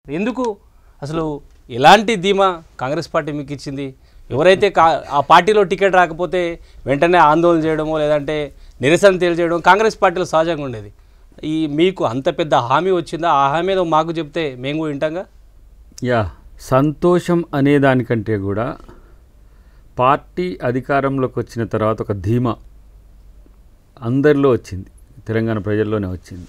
ఎందుకు అసలు ఎలాంటి ధీమా కాంగ్రెస్ పార్టీ మీకు ఇచ్చింది ఎవరైతే కా ఆ పార్టీలో టికెట్ రాకపోతే వెంటనే ఆందోళన చేయడమో లేదంటే నిరసన తెలియజేయడం కాంగ్రెస్ పార్టీలో సహజంగా ఉండేది ఈ మీకు అంత పెద్ద హామీ వచ్చిందా ఆ హామీ ఏదో మాకు చెప్తే మేము కూడా వింటాంగా యా సంతోషం అనే దానికంటే కూడా పార్టీ అధికారంలోకి వచ్చిన తర్వాత ఒక ధీమా అందరిలో వచ్చింది తెలంగాణ ప్రజల్లోనే వచ్చింది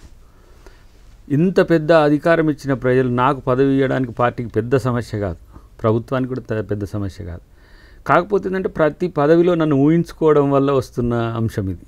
ఇంత పెద్ద అధికారం ఇచ్చిన ప్రజలు నాకు పదవి ఇవ్వడానికి పార్టీకి పెద్ద సమస్య కాదు ప్రభుత్వానికి కూడా త- పెద్ద సమస్య కాదు కాకపోతే ఏంటంటే ప్రతి పదవిలో నన్ను ఊహించుకోవడం వల్ల వస్తున్న అంశం ఇది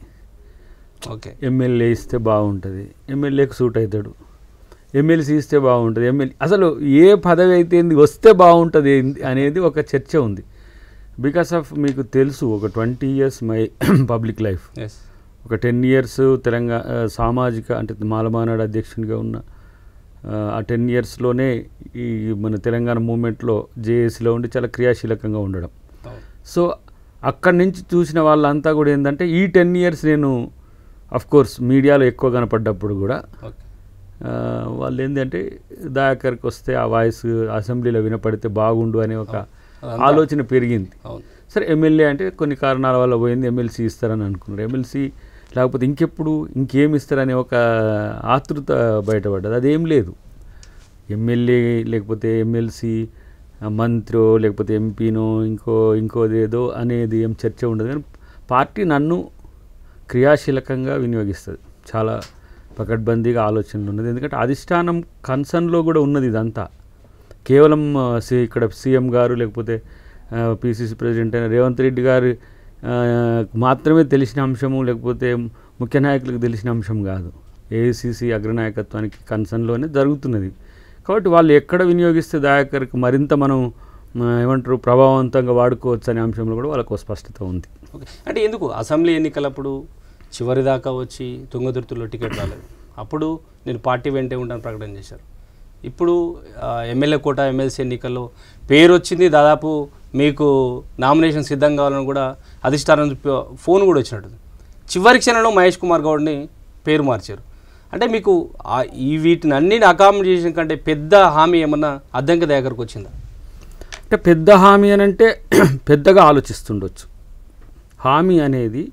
ఓకే ఎమ్మెల్యే ఇస్తే బాగుంటుంది ఎమ్మెల్యేకి సూట్ అవుతాడు ఎమ్మెల్సీ ఇస్తే బాగుంటుంది ఎమ్మెల్యే అసలు ఏ పదవి అయితే ఏంది వస్తే బాగుంటుంది ఏంది అనేది ఒక చర్చ ఉంది బికాస్ ఆఫ్ మీకు తెలుసు ఒక twenty years my public life as ఒక టెన్ ఇయర్స్ తెలంగాణ ఆ, సామాజిక అంటే మాలమానాడు అధ్యక్షునిగా ఉన్న ఆ, ఆ టెన్ ఇయర్స్లోనే ఈ మన తెలంగాణ మూమెంట్లో జేఏసీలో ఉండి చాలా క్రియాశీలకంగా ఉండడం సో అక్కడి నుంచి చూసిన వాళ్ళంతా కూడా ఏంటంటే ఈ టెన్ ఇయర్స్ నేను అఫ్ కోర్స్ మీడియాలో ఎక్కువ కనపడ్డప్పుడు కూడా ఓకే ఆ, వాళ్ళు ఏంటంటే దయాకర్కి వస్తే ఆ వాయిస్ అసెంబ్లీలో వినపడితే బాగుండు అనే ఒక అదంతా- ఆలోచన పెరిగింది అవును సరే ఎమ్మెల్యే అంటే కొన్ని కారణాల వల్ల పోయింది ఎమ్మెల్సీ ఇస్తారని అనుకున్నారు ఎమ్మెల్సీ లేకపోతే ఇంకెప్పుడు ఇంకేం ఇస్తారనే ఒక ఆతృత బయటపడ్డది అదేం లేదు ఎమ్మెల్యే లేకపోతే ఎమ్మెల్సీ మంత్రో లేకపోతే ఎంపీనో ఇంకో ఇంకోదేదో అనేది ఏం చర్చ ఉండదు కానీ పార్టీ నన్ను క్రియాశీలకంగా వినియోగిస్తుంది చాలా పకడ్బందీగా ఆలోచనలు ఉన్నది ఎందుకంటే అధిష్టానం కన్సర్న్లో కూడా ఉన్నది ఇదంతా కేవలం ఆ, సి ఇక్కడ సీఎం గారు లేకపోతే పిసిసి ప్రెసిడెంట్ అయిన రేవంత్ రెడ్డి గారు ఆ, మాత్రమే తెలిసిన అంశము లేకపోతే ముఖ్య నాయకులకు తెలిసిన అంశం కాదు ఏఐసిసి అగ్రనాయకత్వానికి కన్సర్న్లోనే జరుగుతున్నది కాబట్టి వాళ్ళు ఎక్కడ వినియోగిస్తే దయాకర్కి మరింత మనం ఆ, ఏమంటారు ప్రభావవంతంగా వాడుకోవచ్చు అనే అంశంలో కూడా వాళ్ళకు ఒక స్పష్టత ఉంది ఓకే అంటే ఎందుకు అసెంబ్లీ ఎన్నికలప్పుడు చివరి దాకా వచ్చి తుంగతుర్తిలో టికెట్ రాలేదు అప్పుడు నేను పార్టీ వెంటే ఉంటాను ప్రకటన చేశారు ఇప్పుడు ఆ, ఎమ్మెల్యే కోట ఎమ్మెల్సీ ఎన్నికల్లో పేరు వచ్చింది దాదాపు మీకు నామినేషన్ సిద్ధం కావాలని కూడా అధిష్టానం నుంచి పో- ఫోన్ కూడా వచ్చినట్టు చివరి క్షణంలో మహేష్ కుమార్ గౌడ్ని పేరు మార్చారు అంటే మీకు ఆ- ఈ వీటిని అన్నిని అకామిడేషన్ కంటే పెద్ద హామీ ఏమన్నా అద్దంకి దగ్గరకు వచ్చిందా అంటే పెద్ద హామీ అని అంటే పెద్దగా ఆలోచిస్తుండొచ్చు హామీ అనేది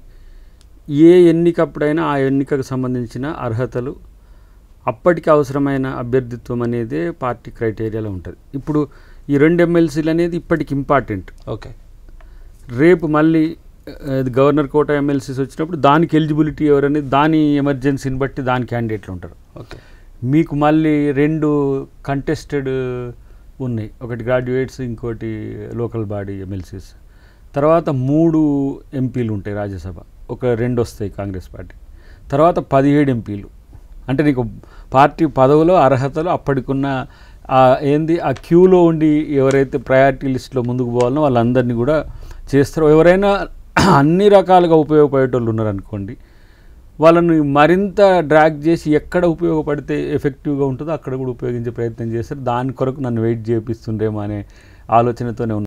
ఏ ఎన్నికప్పుడైనా ఆ ఎన్నికకు సంబంధించిన అర్హతలు అప్పటికి అవసరమైన అభ్యర్థిత్వం అనేదే పార్టీ క్రైటీరియాలో ఉంటుంది ఇప్పుడు ఈ రెండు ఎమ్మెల్సీలు అనేది ఇప్పటికి ఇంపార్టెంట్ ఓకే రేపు మళ్ళీ ఆ, ఇది గవర్నర్ కోట ఎమ్మెల్సీస్ వచ్చినప్పుడు దానికి ఎలిజిబిలిటీ ఎవరనేది దాని ఎమర్జెన్సీని బట్టి దాని క్యాండిడేట్లు ఉంటారు ఓకే మీకు మళ్ళీ రెండు కంటెస్టెడ్ ఉన్నాయి ఒకటి గ్రాడ్యుయేట్స్ ఇంకోటి లోకల్ బాడీ ఎమ్మెల్సీస్ తర్వాత మూడు ఎంపీలు ఉంటాయి రాజ్యసభ ఒక రెండు వస్తాయి కాంగ్రెస్ పార్టీ తర్వాత పదిహేడు ఎంపీలు అంటే నీకు పార్టీ పదవులో అర్హతలు అప్పటికున్న ఆ ఏంది ఆ క్యూలో ఉండి ఎవరైతే ప్రయారిటీ లిస్ట్లో ముందుకు పోవాలనో వాళ్ళందరినీ కూడా చేస్తారో ఎవరైనా అన్ని రకాలుగా ఉపయోగపడేటోళ్ళు ఉన్నారనుకోండి వాళ్ళని మరింత డ్రాగ్ చేసి ఎక్కడ ఉపయోగపడితే ఎఫెక్టివ్గా ఉంటుందో అక్కడ కూడా ఉపయోగించే ప్రయత్నం చేస్తారు దాని కొరకు నన్ను వెయిట్ చేపిస్తుండేమో అనే ఆలోచనతోనే ఉన్నారు